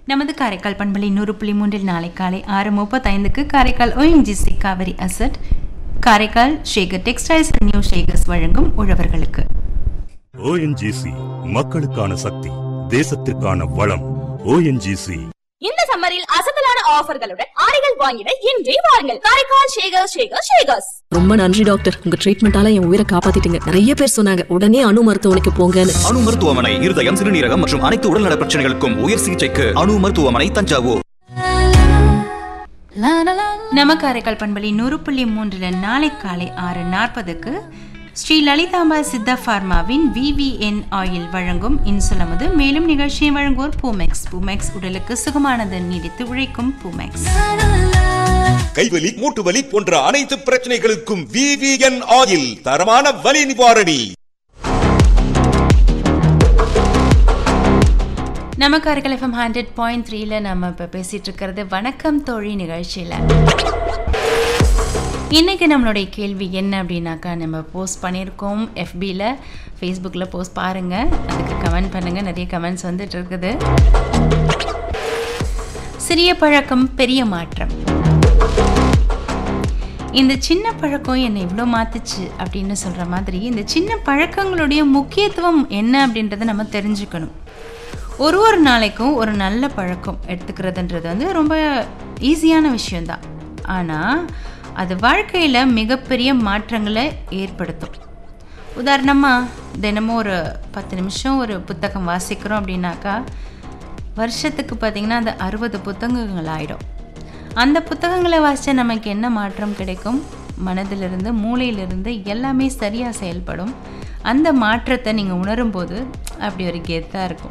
நமது காரைக்கால் பண்பலை நூறு புள்ளி மூன்றில் நாளை காலை ஆறு முப்பத்தைந்துக்கு Karaikal ONGC Kaveri asset Karaikal Shekar textiles and new Shekars வழங்கும் உழவர்களுக்கு ஓஎன்ஜிசி மக்களுக்கான சக்தி தேசத்திற்கான வளம் ஓஎன்ஜிசி இந்த சம்மரில் அசத்தலான ஆஃபர்களுடன் ஆடைகள் வாங்கிட இன்றே வாருங்கள் காரைக்கால் ஷேகர் ஷேகர் ஷேகர்ஸ் ரொம்ப நன்றி டாக்டர் உங்க ட்ரீட்மெண்டால என் உயிரை காப்பாத்திட்டீங்க நிறைய பேர் சொன்னாங்க உடனே அணு மருத்துவமனைக்கு போங்கன்னு அணு மருத்துவமனை இருதயம் சிறுநீரகம் மற்றும் அனைத்து உடல்நல பிரச்சனைகளுக்கும் உயர் சிகிச்சைக்கு அணு மருத்துவமனை தஞ்சாவூர் நம்ம காரைக்கால் பண்பலை நூறு புள்ளி மூன்றில் நாளை காலை ஆறு நாற்பதுக்கு Sri Lalithamba Siddha pharma VVN oil வழங்கும் இன்சுலமது மேலும் நிகழ்ச்சியை வழங்குவோர் பூமெக்ஸ் பூமெக்ஸ் உடலுக்கு சுகமானது நீடித்து உழைக்கும் பூமெக்ஸ் கைவலி மூட்டு வலி போன்ற அனைத்து பிரச்சனைகளுக்கும் விவிஎன் ஆயில் தரமான வலி நிவாரணி நம்ம காரைக்கால் எஃப்எம் ஹண்ட்ரட் பாயிண்ட் த்ரீல நம்ம இப்போ பேசிட்டு இருக்கிறது வணக்கம் தோழி நிகழ்ச்சியில் இன்னைக்கு நம்மளுடைய கேள்வி என்ன அப்படின்னாக்கா நம்ம போஸ்ட் பண்ணியிருக்கோம் எஃபியில் ஃபேஸ்புக்கில் போஸ்ட் பாருங்கள் அதுக்கு கமெண்ட் பண்ணுங்கள் நிறைய கமெண்ட்ஸ் வந்துட்டு இருக்குது சிறிய பழக்கம் பெரிய மாற்றம் இந்த சின்ன பழக்கம் என்னை இவ்வளோ மாத்துச்சு அப்படின்னு சொல்கிற மாதிரி இந்த சின்ன பழக்கங்களுடைய முக்கியத்துவம் என்ன அப்படின்றத நம்ம தெரிஞ்சுக்கணும் ஒரு ஒரு நாளைக்கும் ஒரு நல்ல பழக்கம் எடுத்துக்கிறதுன்றது வந்து ரொம்ப ஈஸியான விஷயந்தான் ஆனால் அது வாழ்க்கையில் மிகப்பெரிய மாற்றங்களை ஏற்படுத்தும் உதாரணமாக தினமும் ஒரு பத்து நிமிஷம் ஒரு புத்தகம் வாசிக்கிறோம் அப்படின்னாக்கா வருஷத்துக்கு பார்த்திங்கன்னா அது அறுபது புத்தகங்கள் ஆகிடும் அந்த புத்தகங்களை வாசித்தா நமக்கு என்ன மாற்றம் கிடைக்கும் மனதிலிருந்து மூளையிலிருந்து எல்லாமே சரியாக செயல்படும் அந்த மாற்றத்தை நீங்கள் உணரும்போது அப்படி ஒரு கெத்தாக இருக்கும்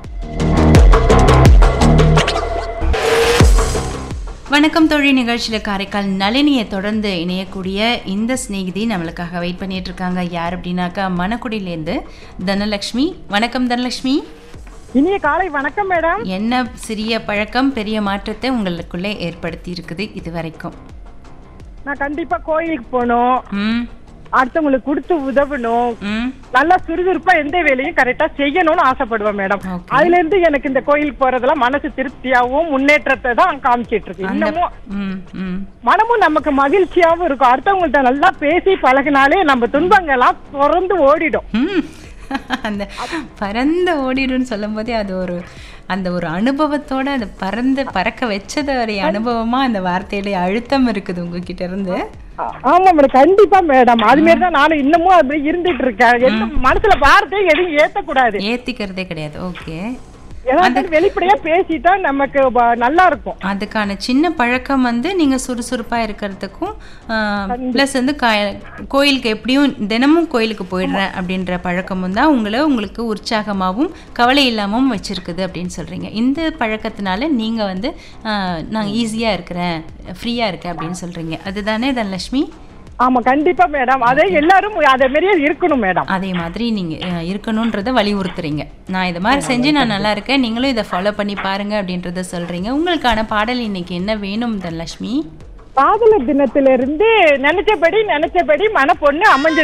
வணக்கம் தொழில் நிகழ்ச்சியில் காரைக்கால் நளினியை தொடர்ந்து இணையக்கூடிய இந்த சிநேகிதி நம்மளுக்காக வெயிட் பண்ணிட்டு இருக்காங்க யார் அப்படின்னாக்கா மணக்குடியிலேருந்து தனலக்ஷ்மி வணக்கம் தனலக்ஷ்மி இனிய காலை வணக்கம் மேடம் என்ன சிறிய பழக்கம் பெரிய மாற்றத்தை உங்களுக்குள்ளே ஏற்படுத்தி இருக்குது இது வரைக்கும் நான் கண்டிப்பா கோயிலுக்கு போகணும் ம் அடுத்தவங்களுக்கு கொடுத்து உதவணும் ம் நல்லா சுறுசுறுப்பா எந்த வேலையும் கரெக்டா செய்யணும்னு ஆசைப்படுவேன் மேடம் Okay. அதுல இருந்து எனக்கு இந்த கோயிலுக்கு போறதெல்லாம் மனசு திருப்தியாவும் முன்னேற்றத்தை தான் காமிச்சிட்டு இருக்கு அந்த இன்னமும் ம் ம் மனமும் நமக்கு மகிழ்ச்சியாவும் இருக்கும் அடுத்தவங்கள்ட்ட நல்லா பேசி பழகினாலே நம்ம துன்பங்கள்லாம் தொடர்ந்து ஓடிடும் ம். அந்த பறந்து ஓடிடும்னு சொல்லும்போதே அது ஒரு அந்த ஒரு அனுபவத்தோட அது பறந்து பறக்க வச்சது ஒரு அனுபவமா அந்த வார்த்தையில அழுத்தம் இருக்குது உங்ககிட்ட இருந்து ஆ- ஆமா மேடம் கண்டிப்பா மேடம் அது மாதிரி தான் நானும் இன்னமும் அப்படி இருந்துட்டு இருக்கேன் எந்த மனசுல வார்த்தையை எதுவும் ஏத்தக்கூடாது ஏத்திக்கிறதே கிடையாது ஓகே ஏன்னா வெளிப்படையா பேசிட்டா நமக்கு வ- நல்லா இருக்கும் அதுக்கான சின்ன பழக்கம் வந்து நீங்க சுறுசுறுப்பா இருக்கிறதுக்கும் ப்ளஸ் வந்து கா- கோயிலுக்கு எப்படியும் தினமும் கோயிலுக்கு போயிடுறேன் அப்படின்ற பழக்கமும் தான் உங்களை உங்களுக்கு உற்சாகமாகவும் கவலை இல்லாமவும் வச்சிருக்குது அப்படின்னு சொல்றீங்க இந்த பழக்கத்தினால நீங்க வந்து ஆஹ், நான் ஈஸியா இருக்கிறேன் ஃப்ரீயா இருக்கேன் அப்படின்னு சொல்றீங்க அதுதானே தனலட்சுமி ஆமா கண்டிப்பா மேடம் அதே எல்லாரும் அதே மாதிரியே இருக்கணும் மேடம் அதே மாதிரி நீங்க அஹ், இருக்கணுன்றத வலியுறுத்துறீங்க நான் இதை மாதிரி செஞ்சு நான் நல்லா இருக்கேன் நீங்களும் இதை ஃபாலோ பண்ணி பாருங்க அப்படின்றத சொல்றீங்க உங்களுக்கான பாடல் இன்னைக்கு என்ன வேணும் தனலட்சுமி காதலர் தினத்துல இருந்து நினைச்சபடி நினைச்சபடி மன பொண்ணு அமைஞ்சது